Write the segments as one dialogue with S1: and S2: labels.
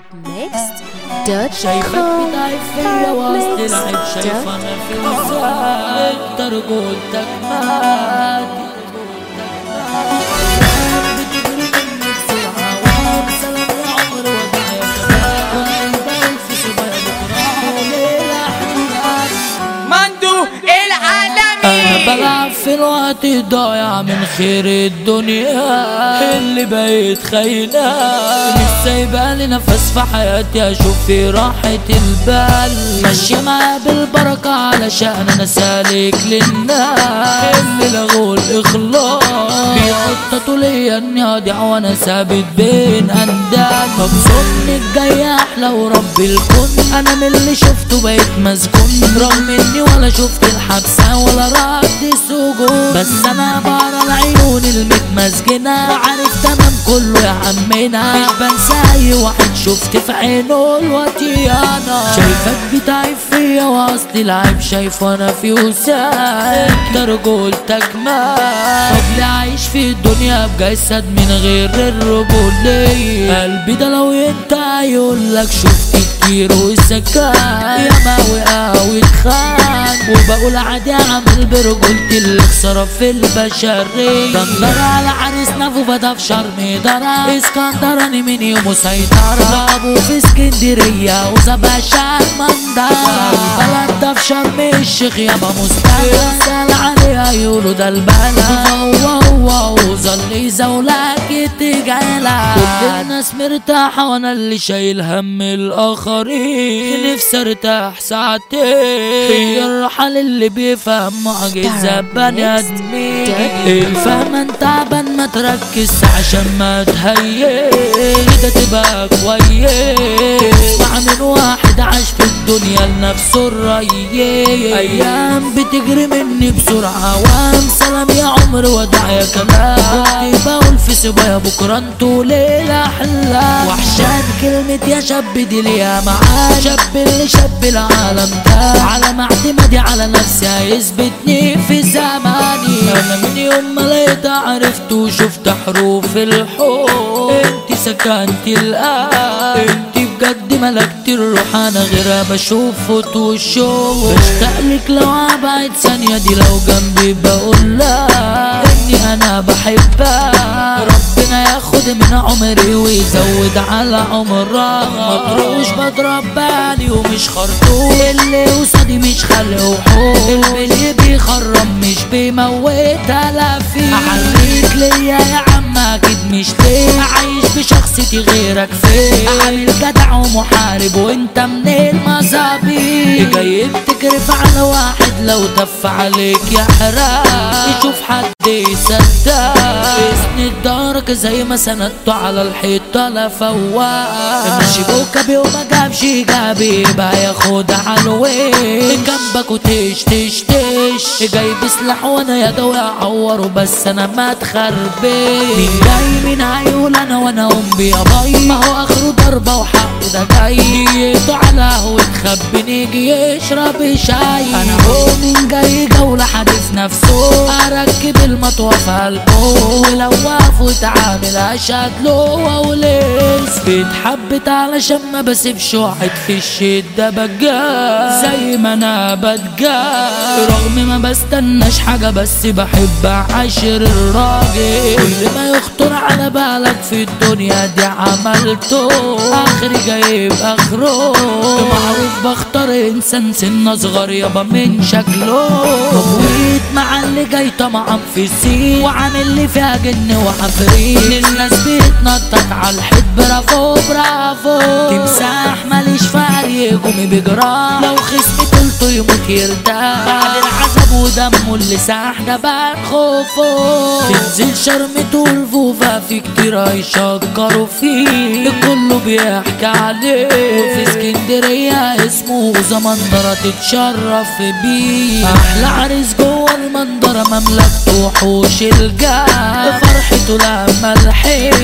S1: شايفك بتعب فيا وسط العيب شايف انا في وسعك انت رجولتك ماتت بتجري مني بسرعة وعم سلام يا عمر وداع يا شباب وانت في سبايا بكرة وليلة حلوة
S2: مندو العالمي
S1: انا بلعب في الوقت الضايع من خير الدنيا اللي بقيت خاينة مش سايبالي نفس في حياتي اشوف في راحة البال ماشية معايا بالبركة علشان انا سالك للناس اللي لغوا الاخلاص بيخططوا ليا اني اضيع وانا ثابت بين اندال طب ظنك جاي احلى ورب الكون انا من اللي شفته بقيت مسجون رغم اني ولا شفت الحبسة ولا رد سجون بس انا بقرا العيون المتمسجنة وعارف تمام كله يا عمنا مش بنسى اي واحد شفت في عينه الوطيانة شايفك بتعب فيا واصل العيب شايف وانا في وساك ده رجولتك مات طب ليه عايش في الدنيا بجسد من غير الرجولية قلبي ده لو انت هيقولك شفت كتير وسكان يا ما وقع واتخان وبقول عادي اعمل برجولتي اللي صرف في البشرية دندر على عريسنا وبدا في شرم درا اسكندراني من يوم سيطرة ابو في اسكندرية وزباشا مندرة البلد ده في شرم الشيخ يابا مستقبل سال عليها يقولوا ده البلد هو هو وظل يزولك يتجاهلك كل الناس مرتاحة وانا اللي شايل هم الاخرين نفسي ارتاح ساعتين هي الرحل اللي بيفهم معجزة بني ادمين الفهم انت تعبان ما تركز عشان ما تهيئ ده تبقى كويس مع من واحد عاش في الدنيا لنفسه الريس ايام بتجري مني بسرعة وام سلام يا عمر وداع يا كلام كنت بقول في سبايا بكرة انتوا ليلة احلى وحشان كلمة يا شاب دي ليها معاه شاب اللي شاب العالم ده على ما اعتمادي على نفسي هيثبتني في زماني انا من يوم ما لقيت عرفت وشفت حروف الحب انت سكنت القلب انت بجد ملكت الروح انا غيرها بشوف وشوف بشتاق لك لو ابعد ثانية دي لو جنبي بقول لا اني انا بحبها ربنا ياخد من عمري ويزود على عمرها مطروش بضرب بالي ومش خرطوش اللي قصادي مش خلق وحوش اللي بيخرم مش بيموت الافين احليك ليا يا عم اكيد مش ليه عايش بشخصيتي غيرك فين عامل جدع ومحارب وانت من المظابيط جاي بتكرف على واحد لو تف عليك يا حرام يشوف حد يصدق اسند ظهرك زي ما سندته على الحيطة لا فواق ماشي بوكبي وما جابش جابي بقى ياخد على الويش جنبك وتش تش تش جاي بسلاح وانا يا دوي اعوره بس انا ما تخربش مين جاي مين هيقول انا وانا ام يا باي ما هو اخره ضربة وحقه ده جاي نيته على قهوة تخبي نيجي يشرب شاي انا هو مين جاي جولة حديث نفسه اركب المطوة في قلبه ولو واقف وتعامل اشهد له وليس بيتحبت علشان ما بسيبش واحد في الشدة بجاه زي ما انا بتجاه رغم ما بستناش حاجة بس بحب اعاشر الراجل كل ما يخطر على بالك في الدنيا دي عملته اخري جايب اخره معروف بختار انسان سن اصغر يابا من شكله مبويت مع اللي جاي طمعا في السين وعامل لي فيها جن وعفريت الناس بتنطط على الحيط برافو برافو تمساح ماليش فرق قومي بجرام لو خصمي طولته يموت يرتاح بعد العذاب ودمه اللي ساح ده بقى خوفه تنزل شرمته الفوفا في كتير هيشكروا فيه كله بيحكي عليه وفي اسكندرية اسمه زمندرة تتشرف بيه أحلى عريس جوه المنظرة مملكته وحوش الجاه فرحته لما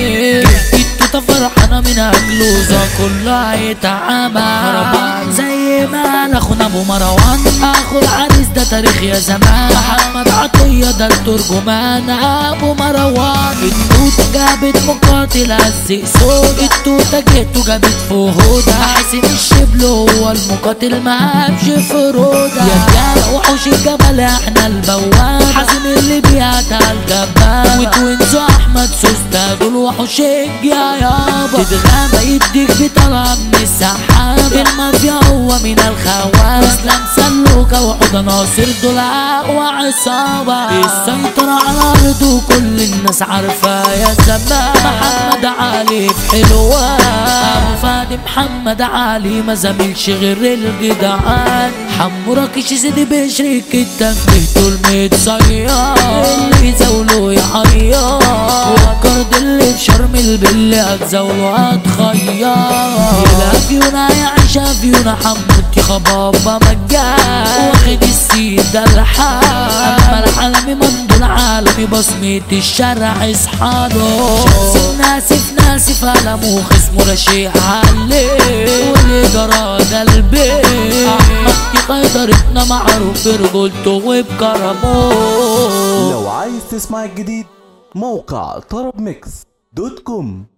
S1: الحين جدته فرحانة من أجله ذا كله هيتعامل زي سليمان اخونا ابو مروان اخو العريس ده تاريخ يا زمان محمد عطية ده الترجمان ابو مروان التوتة جابت مقاتل الزقسود التوتة جيتو جابت فهودة حسين الشبل هو المقاتل ما هبش فرودة يا رجال وحوش الجبل احنا البواب حازم اللي بيعتى الجبال وتوينزو احمد سوسته دول وحوش يا يابا تتغابى يديك بطلع من السحاب المافيا هو من الخوان اسلام سلوكة وحوضة ناصر دول اقوى عصابة السيطرة على الارض وكل الناس عارفة يا زمان محمد علي في حلوان ابو فادي محمد علي ما زميلش غير الجدعان حمو راكش سيدي بشريك التنبيه دول متصيار اللي يزاوله يعيار والكرد اللي في شرم البل هتزاوله هتخير يلا فيونا يعيشها فيونا حمودتي خبابة مجان واخد السيد ده الحال اما العالمي منذ العالمي بصمة الشرع اصحاله شخص الناس في ناس في قلمه خصمه رشيق عليه واللي جرى قلبي احمد قيدرتنا معروف برجولته وبكرمه
S3: لو عايز تسمع الجديد موقع طرب ميكس دوت كوم